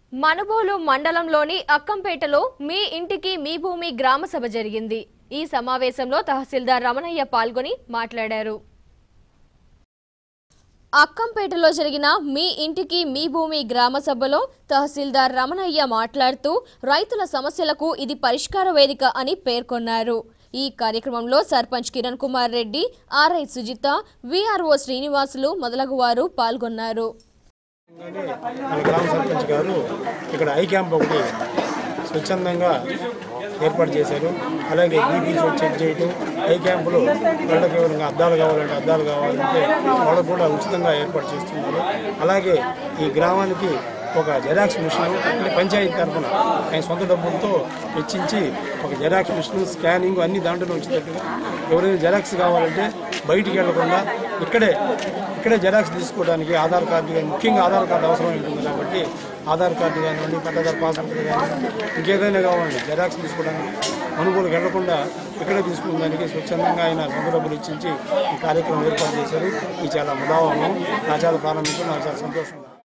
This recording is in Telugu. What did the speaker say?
మనుబోలు మండలంలోని అక్కంపేటలో మీ ఇంటికి మీ భూమి గ్రామ సభ జరిగింది ఈ సమావేశంలో తహసీల్దార్ రమణయ్య పాల్గొని మాట్లాడారు అక్కంపేటలో జరిగిన మీ ఇంటికి మీ భూమి గ్రామ సభలో తహసీల్దార్ రమణయ్య మాట్లాడుతూ రైతుల సమస్యలకు ఇది పరిష్కార వేదిక అని పేర్కొన్నారు ఈ కార్యక్రమంలో సర్పంచ్ కిరణ్ కుమార్ రెడ్డి ఆర్ఐ సుజిత విఆర్ఓ శ్రీనివాసులు మొదలగు వారు పాల్గొన్నారు కానీ మన గ్రామ సర్పంచ్ గారు ఇక్కడ ఐ క్యాంప్ ఒకటి స్వచ్ఛందంగా ఏర్పాటు చేశారు అలాగే బీపీ చెక్ చేయటం ఐ క్యాంపులో వాళ్ళకి ఎవరైనా అద్దాలు కావాలంటే అద్దాలు కావాలంటే వాళ్ళకు కూడా ఉచితంగా ఏర్పాటు చేస్తున్నారు అలాగే ఈ గ్రామానికి ఒక జెరాక్స్ మిషన్ అంటే పంచాయతీ తరఫున ఆయన సొంత డబ్బులతో వెచ్చించి ఒక జెరాక్స్ మిషన్ స్కానింగ్ అన్ని దాంట్లో వచ్చేటట్టుగా ఎవరైనా జెరాక్స్ కావాలంటే బయటికి వెళ్లకుండా ఇక్కడే ఇక్కడే జెరాక్స్ తీసుకోవడానికి ఆధార్ కార్డు కానీ ముఖ్యంగా ఆధార్ కార్డు అవసరం ఉంటుంది కాబట్టి ఆధార్ కార్డు కానివ్వండి పట్టదారు పాస్బుక్ కానీ ఇంకేదైనా కావాలండి జెరాక్స్ తీసుకోవడానికి అనుకూలకు వెళ్లకుండా ఇక్కడే తీసుకునేదానికి స్వచ్ఛందంగా ఆయన సొంత డబ్బులు ఇచ్చించి ఈ కార్యక్రమం ఏర్పాటు చేశారు ఇది చాలా ముదావహం నా చాలా ప్రారంభించడం నాకు చాలా సంతోషం